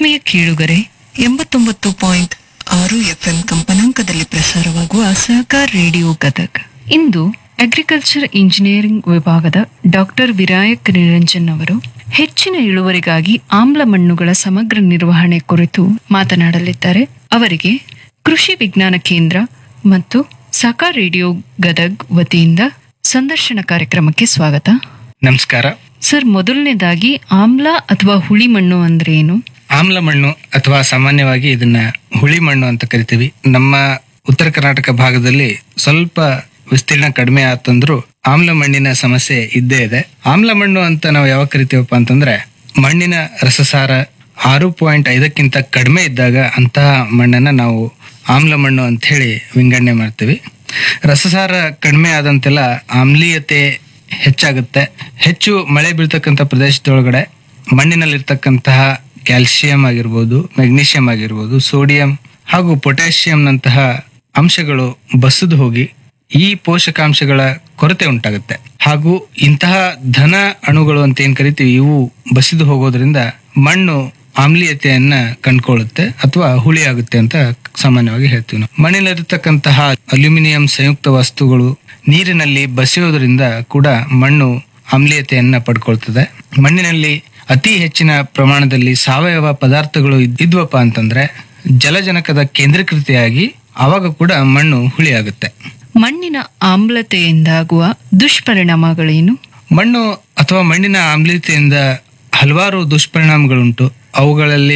ಆತ್ಮೀಯ ಕೇಳುಗರೆ ಎಂಬತ್ತೊಂಬತ್ತು ಪಾಯಿಂಟ್ ಆರು ಎಫ್ಎಂ ಕಂಪನಾಂಕದಲ್ಲಿ ಪ್ರಸಾರವಾಗುವ ಸಹಕಾರ ರೇಡಿಯೋ ಗದಗ್ ಇಂದು ಅಗ್ರಿಕಲ್ಚರ್ ಇಂಜಿನಿಯರಿಂಗ್ ವಿಭಾಗದ ಡಾಕ್ಟರ್ ವಿನಾಯಕ್ ನಿರಂಜನ್ ಅವರು ಹೆಚ್ಚಿನ ಇಳುವರಿಗಾಗಿ ಆಮ್ಲ ಮಣ್ಣುಗಳ ಸಮಗ್ರ ನಿರ್ವಹಣೆ ಕುರಿತು ಮಾತನಾಡಲಿದ್ದಾರೆ ಅವರಿಗೆ ಕೃಷಿ ವಿಜ್ಞಾನ ಕೇಂದ್ರ ಮತ್ತು ಸಹಕಾರ ರೇಡಿಯೋ ಗದಗ್ ವತಿಯಿಂದ ಸಂದರ್ಶನ ಕಾರ್ಯಕ್ರಮಕ್ಕೆ ಸ್ವಾಗತ ನಮಸ್ಕಾರ ಸರ್ ಮೊದಲನೇದಾಗಿ ಆಮ್ಲ ಅಥವಾ ಹುಳಿ ಮಣ್ಣು ಅಂದ್ರೆ ಏನು ಆಮ್ಲ ಮಣ್ಣು ಅಥವಾ ಸಾಮಾನ್ಯವಾಗಿ ಇದನ್ನ ಹುಳಿ ಮಣ್ಣು ಅಂತ ಕರಿತೀವಿ ನಮ್ಮ ಉತ್ತರ ಕರ್ನಾಟಕ ಭಾಗದಲ್ಲಿ ಸ್ವಲ್ಪ ವಿಸ್ತೀರ್ಣ ಕಡಿಮೆ ಆತಂದ್ರು ಆಮ್ಲ ಮಣ್ಣಿನ ಸಮಸ್ಯೆ ಇದ್ದೇ ಇದೆ ಆಮ್ಲ ಮಣ್ಣು ಅಂತ ನಾವು ಯಾವಾಗ ಕರಿತೀವಪ್ಪ ಅಂತಂದ್ರೆ ಮಣ್ಣಿನ ರಸಸಾರ ಆರು ಪಾಯಿಂಟ್ ಐದಕ್ಕಿಂತ ಕಡಿಮೆ ಇದ್ದಾಗ ಅಂತಹ ಮಣ್ಣನ್ನ ನಾವು ಆಮ್ಲ ಮಣ್ಣು ಅಂತ ಹೇಳಿ ವಿಂಗಡಣೆ ಮಾಡ್ತೀವಿ ರಸಸಾರ ಕಡಿಮೆ ಆದಂತೆಲ್ಲ ಆಮ್ಲೀಯತೆ ಹೆಚ್ಚಾಗುತ್ತೆ ಹೆಚ್ಚು ಮಳೆ ಬೀಳ್ತಕ್ಕಂಥ ಪ್ರದೇಶದೊಳಗಡೆ ಮಣ್ಣಿನಲ್ಲಿರ್ತಕ್ಕಂತಹ ಕ್ಯಾಲ್ಸಿಯಂ ಆಗಿರ್ಬೋದು ಮೆಗ್ನೀಷಿಯಂ ಆಗಿರ್ಬೋದು ಸೋಡಿಯಂ ಹಾಗೂ ಪೊಟ್ಯಾಷಿಯಂನಂತಹ ಅಂಶಗಳು ಬಸದು ಹೋಗಿ ಈ ಪೋಷಕಾಂಶಗಳ ಕೊರತೆ ಉಂಟಾಗುತ್ತೆ ಹಾಗೂ ಇಂತಹ ಧನ ಅಣುಗಳು ಅಂತ ಏನ್ ಕರಿತೀವಿ ಇವು ಬಸಿದು ಹೋಗೋದ್ರಿಂದ ಮಣ್ಣು ಆಮ್ಲೀಯತೆಯನ್ನ ಕಂಡ್ಕೊಳ್ಳುತ್ತೆ ಅಥವಾ ಹುಳಿ ಆಗುತ್ತೆ ಅಂತ ಸಾಮಾನ್ಯವಾಗಿ ಹೇಳ್ತೀವಿ ನಾವು ಮಣ್ಣಿನಲ್ಲಿರ್ತಕ್ಕಂತಹ ಅಲ್ಯೂಮಿನಿಯಂ ಸಂಯುಕ್ತ ವಸ್ತುಗಳು ನೀರಿನಲ್ಲಿ ಬಸಿಯೋದ್ರಿಂದ ಕೂಡ ಮಣ್ಣು ಆಮ್ಲೀಯತೆಯನ್ನ ಪಡ್ಕೊಳ್ತದೆ ಮಣ್ಣಿನಲ್ಲಿ ಅತಿ ಹೆಚ್ಚಿನ ಪ್ರಮಾಣದಲ್ಲಿ ಸಾವಯವ ಪದಾರ್ಥಗಳು ಇದ್- ಇದ್ವಪ್ಪ ಅಂತಂದ್ರೆ ಜಲಜನಕದ ಕೇಂದ್ರೀಕೃತಿಯಾಗಿ ಆವಾಗ ಕೂಡ ಮಣ್ಣು ಹುಳಿ ಆಗುತ್ತೆ ಮಣ್ಣಿನ ಆಮ್ಲತೆಯಿಂದಾಗುವ ದುಷ್ಪರಿಣಾಮಗಳೇನು ಮಣ್ಣು ಅಥವಾ ಮಣ್ಣಿನ ಆಮ್ಲೀಯತೆಯಿಂದ ಹಲವಾರು ದುಷ್ಪರಿಣಾಮಗಳುಂಟು ಅವುಗಳಲ್ಲಿ